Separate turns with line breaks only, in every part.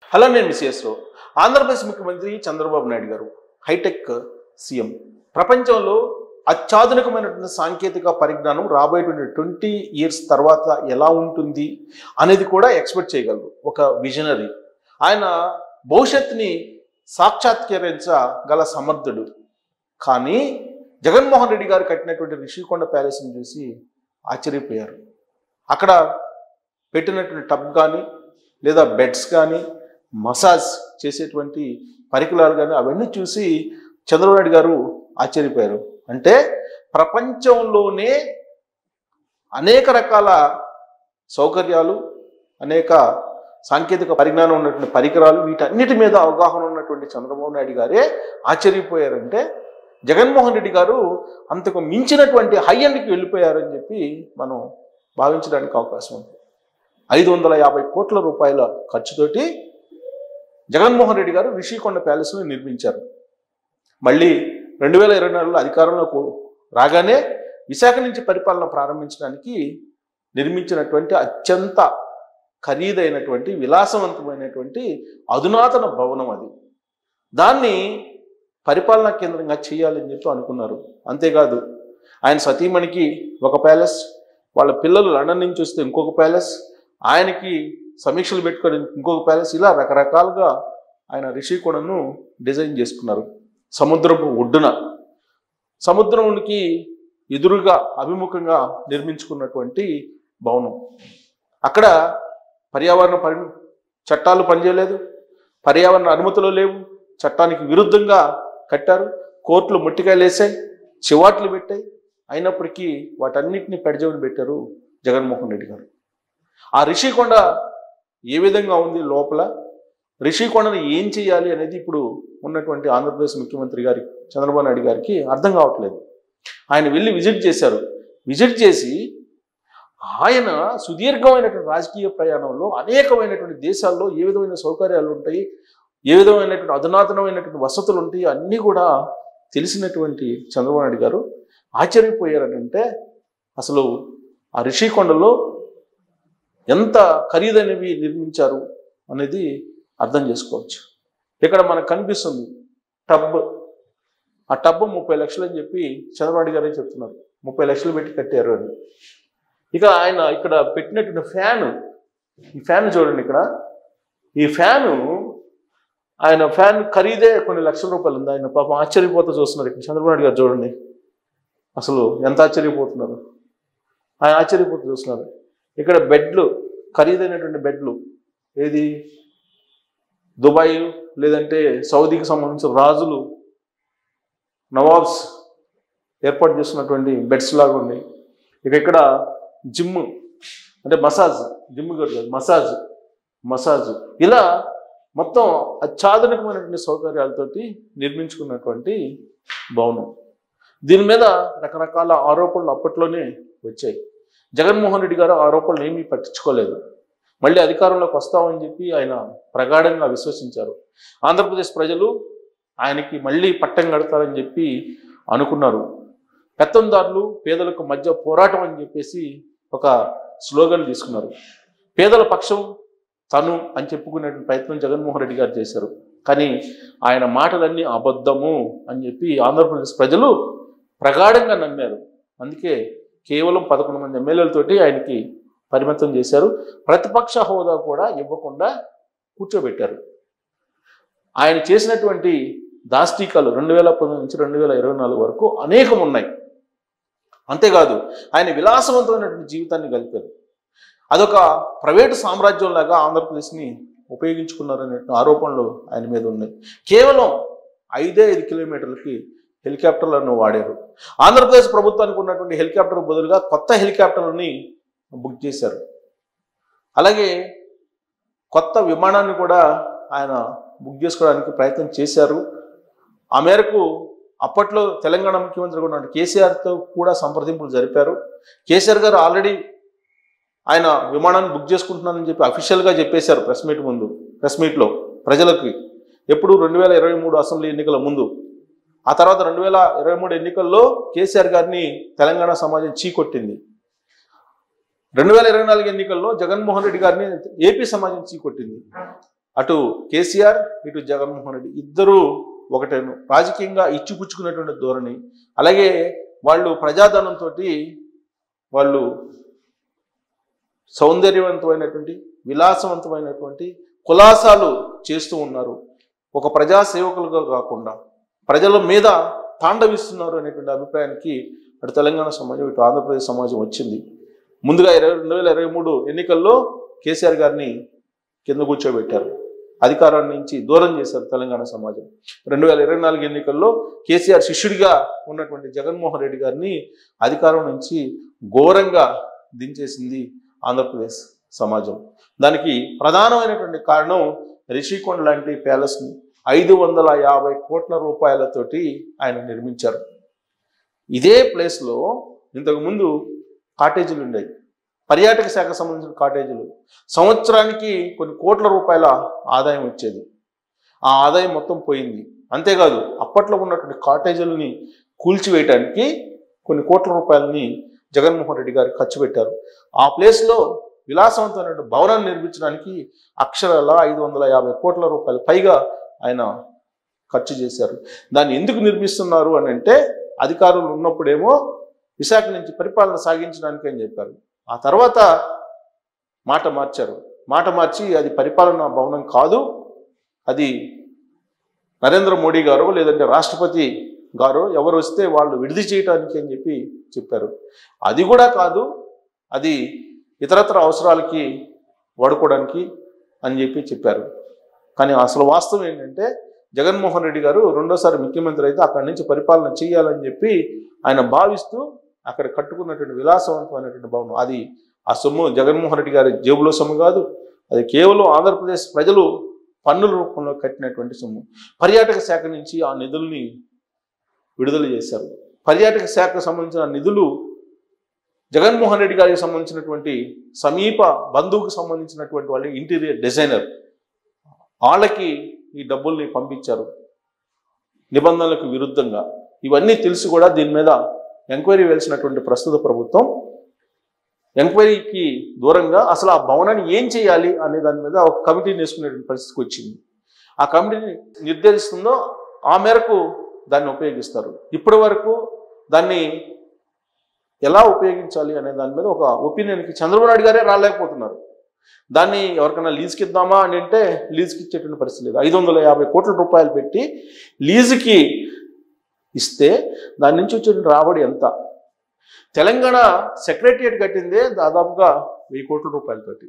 hello నేను మిస్ఎస్ రావు ఆంధ్రప్రదేశ్ ముఖ్యమంత్రి చంద్రబాబు నాయుడు గారు హైటెక్ సీఎం ప్రపంచంలో అత్యాధునికమైనటువంటి సాంకేతిక పరిజ్ఞానం రాబోయేటువంటి ట్వంటీ ఇయర్స్ తర్వాత ఎలా ఉంటుంది అనేది కూడా ఎక్స్పెక్ట్ చేయగలరు ఒక విజనరీ ఆయన భవిష్యత్తుని సాక్షాత్కరించగల సమర్థుడు కానీ జగన్మోహన్ రెడ్డి గారు కట్టినటువంటి రిషికొండ ప్యాలెస్ని చూసి ఆశ్చర్యపోయారు అక్కడ పెట్టినటువంటి టబ్ కానీ లేదా బెడ్స్ కానీ మసాజ్ చేసేటువంటి పరికరాలు కానీ అవన్నీ చూసి చంద్రబాబు నాయుడు గారు ఆశ్చర్యపోయారు అంటే ప్రపంచంలోనే అనేక రకాల సౌకర్యాలు అనేక సాంకేతిక పరిజ్ఞానం ఉన్నటువంటి పరికరాలు వీటన్నిటి మీద అవగాహన ఉన్నటువంటి చంద్రబాబు నాయుడు గారే ఆశ్చర్యపోయారంటే జగన్మోహన్ రెడ్డి గారు అంతకు మించినటువంటి హై ఎండ్కి వెళ్ళిపోయారని చెప్పి మనం భావించడానికి అవకాశం ఉంది ఐదు వందల యాభై కోట్ల రూపాయల ఖర్చుతోటి జగన్మోహన్ రెడ్డి గారు రిషికొండ ప్యాలెస్ను నిర్మించారు మళ్ళీ రెండు వేల ఇరవై నాలుగులో అధికారంలోకి రాగానే విశాఖ నుంచి పరిపాలన ప్రారంభించడానికి నిర్మించినటువంటి అత్యంత ఖరీదైనటువంటి విలాసవంతమైనటువంటి అధునాతన భవనం అది దాన్ని పరిపాలనా కేంద్రంగా చేయాలని చెప్పి అనుకున్నారు అంతేకాదు ఆయన సతీమణికి ఒక ప్యాలెస్ వాళ్ళ పిల్లలు లండన్ నుంచి వస్తే ఇంకొక ప్యాలెస్ ఆయనకి సమీక్షలు పెట్టుకొని ఇంకొక ప్యాలెస్ ఇలా రకరకాలుగా ఆయన రిషికొండను డిజైన్ చేసుకున్నారు సముద్రపు ఒడ్డున సముద్రంకి ఎదురుగా అభిముఖంగా నిర్మించుకున్నటువంటి భవనం అక్కడ పర్యావరణ పరి చట్టాలు పనిచేయలేదు పర్యావరణ అనుమతులు లేవు చట్టానికి విరుద్ధంగా కట్టారు కోర్టులు ముట్టికాయలు వేసాయి చివాట్లు పెట్టాయి అయినప్పటికీ వాటన్నిటిని పెడజవని పెట్టారు జగన్మోహన్ రెడ్డి గారు ఆ రిషికొండ ఏ విధంగా ఉంది లోపల రిషికొండను ఏం చేయాలి అనేది ఇప్పుడు ఉన్నటువంటి ఆంధ్రప్రదేశ్ ముఖ్యమంత్రి గారి చంద్రబాబు నాయుడు గారికి అర్థం కావట్లేదు ఆయన వెళ్ళి విజిట్ చేశారు విజిట్ చేసి ఆయన సుదీర్ఘమైనటువంటి రాజకీయ ప్రయాణంలో అనేకమైనటువంటి దేశాల్లో ఏ విధమైన సౌకర్యాలు ఉంటాయి ఏ విధమైనటువంటి అధునాతనమైనటువంటి వసతులు ఉంటాయి అన్నీ కూడా తెలిసినటువంటి చంద్రబాబు నాయుడు గారు ఆశ్చర్యపోయారంటే అసలు ఆ రిషికొండలో ఎంత ఖరీదైనవి నిర్మించారు అనేది అర్థం చేసుకోవచ్చు ఇక్కడ మనకు కనిపిస్తుంది టబ్ ఆ టబ్ ముప్పై లక్షలు అని చెప్పి చంద్రబాబు గారే చెప్తున్నారు ముప్పై లక్షలు పెట్టి కట్టారు అని ఇక ఆయన ఇక్కడ పెట్టినటువంటి ఫ్యాను ఈ ఫ్యాన్ చూడండి ఇక్కడ ఈ ఫ్యాను ఆయన ఫ్యాన్ ఖరీదే కొన్ని లక్షల రూపాయలు ఉంది ఆయన పాపం ఆశ్చర్యపోతూ చూస్తున్నారు ఇక్కడ చంద్రబాబు నాయుడు గారు చూడండి అసలు ఎంత ఆశ్చర్యపోతున్నారు ఆయన ఆశ్చర్యపోతూ చూస్తున్నారు ఇక్కడ బెడ్లు ఖరీదైనటువంటి బెడ్లు ఏది దుబాయ్ లేదంటే సౌదీకి సంబంధించిన రాజులు నవాబ్స్ ఏర్పాటు చేస్తున్నటువంటి బెడ్స్ లాగా ఉన్నాయి ఇక ఇక్కడ జిమ్ అంటే మసాజ్ జిమ్ కాదు మసాజ్ మసాజ్ ఇలా మొత్తం అత్యాధునికమైనటువంటి సౌకర్యాలతోటి నిర్మించుకున్నటువంటి భవనం దీని మీద రకరకాల ఆరోపణలు అప్పట్లోనే వచ్చాయి జగన్మోహన్ రెడ్డి గారు ఆరోపణలు ఏమీ పట్టించుకోలేదు మళ్ళీ అధికారంలోకి వస్తామని చెప్పి ఆయన ప్రగాఢంగా విశ్వసించారు ఆంధ్రప్రదేశ్ ప్రజలు ఆయనకి మళ్ళీ పట్టం కడతారని చెప్పి అనుకున్నారు పెత్తందారులు పేదలకు మధ్య పోరాటం అని చెప్పేసి ఒక స్లోగన్ తీసుకున్నారు పేదల పక్షం తను అని చెప్పుకునేటువంటి ప్రయత్నం జగన్మోహన్ రెడ్డి గారు చేశారు కానీ ఆయన మాటలన్నీ అబద్ధము అని చెప్పి ఆంధ్రప్రదేశ్ ప్రజలు ప్రగాఢంగా నమ్మారు అందుకే కేవలం పదకొండు మంది ఎమ్మెల్యేలతోటి ఆయనకి పరిమితం చేశారు ప్రతిపక్ష హోదా కూడా ఇవ్వకుండా కూర్చోబెట్టారు ఆయన చేసినటువంటి దాష్టీకాలు రెండు వేల పంతొమ్మిది నుంచి రెండు వేల ఇరవై నాలుగు వరకు అనేకం ఉన్నాయి అంతేకాదు ఆయన విలాసవంతమైనటువంటి జీవితాన్ని గడిపారు అదొక ప్రైవేటు సామ్రాజ్యంలాగా ఆంధ్రప్రదేశ్ని ఉపయోగించుకున్నారనే ఆరోపణలు ఆయన మీద ఉన్నాయి కేవలం ఐదే ఐదు కిలోమీటర్లకి హెలికాప్టర్లను వాడారు ఆంధ్రప్రదేశ్ ప్రభుత్వానికి ఉన్నటువంటి హెలికాప్టర్ బదులుగా కొత్త హెలికాప్టర్లని బుక్ చేశారు అలాగే కొత్త విమానాన్ని కూడా ఆయన బుక్ చేసుకోవడానికి ప్రయత్నం చేశారు ఆ మేరకు అప్పట్లో తెలంగాణ ముఖ్యమంత్రి కూడా ఉన్నటువంటి కేసీఆర్తో కూడా సంప్రదింపులు జరిపారు కేసీఆర్ గారు ఆల్రెడీ ఆయన విమానాన్ని బుక్ చేసుకుంటున్నానని చెప్పి అఫీషియల్గా చెప్పేశారు ప్రెస్ మీట్ ముందు ప్రెస్ మీట్లో ప్రజలకి ఎప్పుడు రెండు వేల ఇరవై మూడు అసెంబ్లీ ఎన్నికల ముందు ఆ తర్వాత రెండు వేల ఇరవై మూడు ఎన్నికల్లో కేసీఆర్ గారిని తెలంగాణ సమాజం చీకొట్టింది రెండు వేల ఇరవై నాలుగు ఎన్నికల్లో జగన్మోహన్ రెడ్డి గారిని ఏపీ సమాజం చీకొట్టింది అటు కేసీఆర్ ఇటు జగన్మోహన్ రెడ్డి ఇద్దరూ ఒకటేను రాజకీయంగా ఇచ్చిపుచ్చుకున్నటువంటి ధోరణి అలాగే వాళ్ళు ప్రజాధనంతో వాళ్ళు సౌందర్యవంతమైనటువంటి విలాసవంతమైనటువంటి కులాసాలు చేస్తూ ఉన్నారు ఒక ప్రజా సేవకులుగా కాకుండా ప్రజల మీద తాండవిస్తున్నారు అనేటువంటి అభిప్రాయానికి అటు తెలంగాణ సమాజం ఇటు ఆంధ్రప్రదేశ్ సమాజం వచ్చింది ముందుగా ఇరవై రెండు వేల ఇరవై మూడు ఎన్నికల్లో కేసీఆర్ గారిని కింద కూర్చోబెట్టారు అధికారాన్ని నుంచి దూరం చేశారు తెలంగాణ సమాజం రెండు వేల ఇరవై నాలుగు ఎన్నికల్లో కేసీఆర్ శిష్యుడిగా ఉన్నటువంటి జగన్మోహన్ రెడ్డి గారిని అధికారం నుంచి ఘోరంగా దించేసింది ఆంధ్రప్రదేశ్ సమాజం దానికి ప్రధానమైనటువంటి కారణం రిషికొండ లాంటి ప్యాలెస్ని ఐదు వందల యాభై కోట్ల రూపాయలతోటి ఆయన నిర్మించారు ఇదే ప్లేస్లో ఇంతకుముందు కాటేజీలు ఉండేవి పర్యాటక శాఖ సంబంధించిన కాటేజీలు సంవత్సరానికి కొన్ని కోట్ల రూపాయల ఆదాయం వచ్చేది ఆ ఆదాయం మొత్తం పోయింది అంతేకాదు అప్పట్లో ఉన్నటువంటి కాటేజీలని కూల్చివేయటానికి కొన్ని కోట్ల రూపాయలని జగన్మోహన్ రెడ్డి గారు ఖర్చు పెట్టారు ఆ ప్లేస్లో విలాసవంతమైన భవనాన్ని నిర్మించడానికి అక్షరాల ఐదు వందల యాభై కోట్ల రూపాయలు పైగా ఆయన ఖర్చు చేశారు దాన్ని ఎందుకు నిర్మిస్తున్నారు అని అంటే అధికారులు ఉన్నప్పుడేమో విశాఖ నుంచి పరిపాలన సాగించడానికి అని చెప్పారు ఆ తర్వాత మాట మార్చారు మాట మార్చి అది పరిపాలనా భవనం కాదు అది నరేంద్ర మోడీ గారు లేదంటే రాష్ట్రపతి గారు ఎవరు వస్తే వాళ్ళు విడిది చేయటానికి అని చెప్పి చెప్పారు అది కూడా కాదు అది ఇతరత్ర అవసరాలకి వాడుకోవడానికి అని చెప్పి చెప్పారు కానీ అసలు వాస్తవం ఏంటంటే జగన్మోహన్ రెడ్డి గారు రెండోసారి ముఖ్యమంత్రి అయితే అక్కడి నుంచి పరిపాలన చేయాలని చెప్పి ఆయన భావిస్తూ అక్కడ కట్టుకున్నటువంటి విలాసవంతమైనటువంటి భవనం అది ఆ సొమ్ము జగన్మోహన్ రెడ్డి గారి జేబులో సొమ్ము కాదు అది కేవలం ఆంధ్రప్రదేశ్ ప్రజలు పన్నుల రూపంలో కట్టినటువంటి సొమ్ము పర్యాటక శాఖ నుంచి ఆ నిధుల్ని విడుదల చేశారు పర్యాటక శాఖకు సంబంధించిన నిధులు జగన్మోహన్ రెడ్డి గారికి సంబంధించినటువంటి సమీప బంధువుకు సంబంధించినటువంటి వాళ్ళ ఇంటీరియర్ డిజైనర్ వాళ్ళకి ఈ డబ్బుల్ని పంపించారు నిబంధనలకు విరుద్ధంగా ఇవన్నీ తెలిసి కూడా దీని మీద ఎంక్వైరీ వేయాల్సినటువంటి ప్రస్తుత ప్రభుత్వం ఎంక్వైరీకి దూరంగా అసలు ఆ భవనాన్ని ఏం చేయాలి అనే దాని మీద ఒక కమిటీని వేసుకునేటువంటి పరిస్థితికి వచ్చింది ఆ కమిటీని నిర్దేశిస్తుందో ఆ మేరకు దాన్ని ఉపయోగిస్తారు ఇప్పటి వరకు దాన్ని ఎలా ఉపయోగించాలి అనే దాని మీద ఒక ఒపీనియన్కి చంద్రబాబు నాయుడు గారే రాలేకపోతున్నారు దాన్ని ఎవరికైనా లీజుకి ఇద్దామా అని అంటే లీజుకి ఇచ్చేటువంటి పరిస్థితి లేదు ఐదు వందల యాభై కోట్ల రూపాయలు పెట్టి లీజుకి ఇస్తే దాని నుంచి వచ్చే రాబడి ఎంత తెలంగాణ సెక్రటరియట్ కట్టిందే దాదాపుగా వెయ్యి కోట్ల రూపాయలతోటి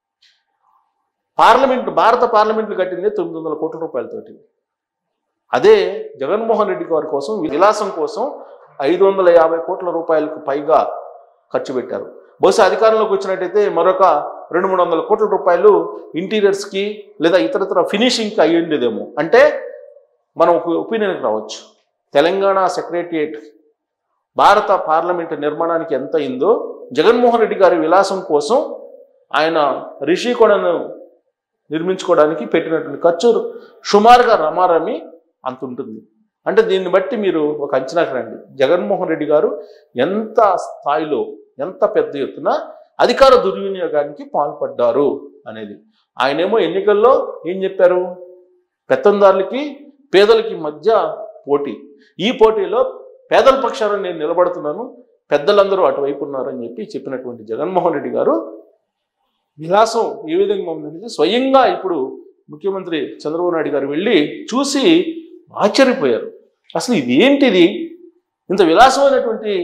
పార్లమెంట్ భారత పార్లమెంట్లు కట్టిందే తొమ్మిది వందల కోట్ల రూపాయలతోటి అదే జగన్మోహన్ రెడ్డి గారి కోసం విలాసం కోసం ఐదు వందల యాభై కోట్ల రూపాయలకు పైగా ఖర్చు పెట్టారు బహుశా అధికారంలోకి వచ్చినట్టయితే మరొక రెండు మూడు వందల కోట్ల రూపాయలు ఇంటీరియర్స్కి లేదా ఇతరతర ఫినిషింగ్కి అయ్యి ఉండేదేమో అంటే మనం ఒక ఒపీనియన్కి రావచ్చు తెలంగాణ సెక్రటరియేట్ భారత పార్లమెంట్ నిర్మాణానికి ఎంత అయిందో జగన్మోహన్ రెడ్డి గారి విలాసం కోసం ఆయన రిషికొండను నిర్మించుకోవడానికి పెట్టినటువంటి ఖర్చు సుమారుగా రమారమి అంత ఉంటుంది అంటే దీన్ని బట్టి మీరు ఒక అంచనాకి రండి జగన్మోహన్ రెడ్డి గారు ఎంత స్థాయిలో ఎంత పెద్ద ఎత్తున అధికార దుర్వినియోగానికి పాల్పడ్డారు అనేది ఆయనేమో ఎన్నికల్లో ఏం చెప్పారు పెత్తందారులకి పేదలకి మధ్య పోటీ ఈ పోటీలో పేదల పక్షాన నేను నిలబడుతున్నాను పెద్దలందరూ అటువైపు ఉన్నారని చెప్పి చెప్పినటువంటి జగన్మోహన్ రెడ్డి గారు విలాసం ఏ విధంగా ఉందనేది స్వయంగా ఇప్పుడు ముఖ్యమంత్రి చంద్రబాబు నాయుడు గారు వెళ్ళి చూసి ఆశ్చర్యపోయారు అసలు ఇది ఏంటిది ఇంత విలాసమైనటువంటి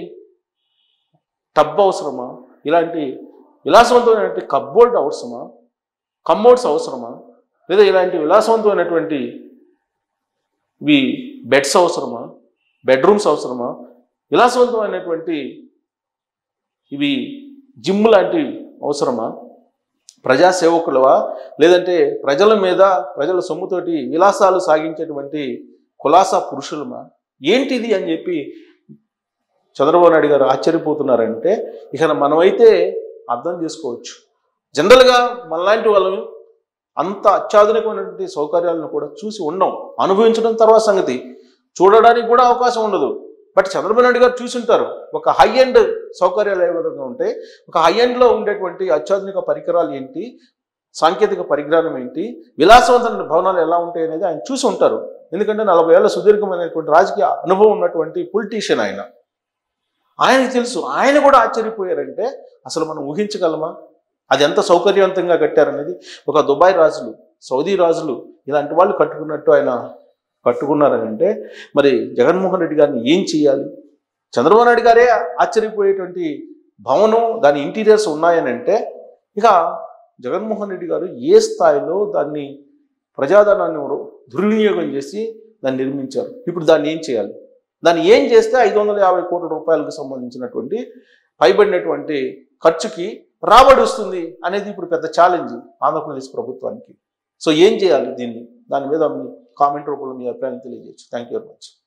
టబ్ అవసరమా ఇలాంటి విలాసవంతమైనటువంటి కబ్బోర్డ్ అవసరమా కమ్మోడ్స్ అవసరమా లేదా ఇలాంటి విలాసవంతమైనటువంటి ఇవి బెడ్స్ అవసరమా బెడ్రూమ్స్ అవసరమా విలాసవంతమైనటువంటి ఇవి జిమ్ లాంటి అవసరమా ప్రజా సేవకులవా లేదంటే ప్రజల మీద ప్రజల సొమ్ముతోటి విలాసాలు సాగించేటువంటి కులాసా పురుషులమా ఏంటిది అని చెప్పి చంద్రబాబు నాయుడు గారు ఆశ్చర్యపోతున్నారంటే ఇక మనమైతే అర్థం చేసుకోవచ్చు జనరల్గా మనలాంటి వాళ్ళం అంత అత్యాధునికమైనటువంటి సౌకర్యాలను కూడా చూసి ఉండం అనుభవించడం తర్వాత సంగతి చూడడానికి కూడా అవకాశం ఉండదు బట్ చంద్రబాబు నాయుడు గారు చూసి ఉంటారు ఒక హై ఎండ్ సౌకర్యాలు ఏ విధంగా ఉంటాయి ఒక హై ఎండ్లో ఉండేటువంటి అత్యాధునిక పరికరాలు ఏంటి సాంకేతిక పరిజ్ఞానం ఏంటి విలాసవంతమైన భవనాలు ఎలా ఉంటాయి అనేది ఆయన చూసి ఉంటారు ఎందుకంటే నలభై ఏళ్ళ సుదీర్ఘమైనటువంటి రాజకీయ అనుభవం ఉన్నటువంటి పొలిటీషియన్ ఆయన ఆయనకి తెలుసు ఆయన కూడా ఆశ్చర్యపోయారంటే అసలు మనం ఊహించగలమా అది ఎంత సౌకర్యవంతంగా కట్టారనేది ఒక దుబాయ్ రాజులు సౌదీ రాజులు ఇలాంటి వాళ్ళు కట్టుకున్నట్టు ఆయన కట్టుకున్నారని అంటే మరి జగన్మోహన్ రెడ్డి గారిని ఏం చేయాలి చంద్రబాబు నాయుడు గారే ఆశ్చర్యపోయేటువంటి భవనం దాని ఇంటీరియర్స్ ఉన్నాయని అంటే ఇక జగన్మోహన్ రెడ్డి గారు ఏ స్థాయిలో దాన్ని ప్రజాధనాన్ని దుర్వినియోగం చేసి దాన్ని నిర్మించారు ఇప్పుడు దాన్ని ఏం చేయాలి దాన్ని ఏం చేస్తే ఐదు వందల యాభై కోట్ల రూపాయలకు సంబంధించినటువంటి పైబడినటువంటి ఖర్చుకి రాబడి వస్తుంది అనేది ఇప్పుడు పెద్ద ఛాలెంజ్ ఆంధ్రప్రదేశ్ ప్రభుత్వానికి సో ఏం చేయాలి దీన్ని దాని మీద మీ కామెంట్ రూపంలో మీ అభిప్రాయం తెలియజేయచ్చు థ్యాంక్ యూ వెరీ మచ్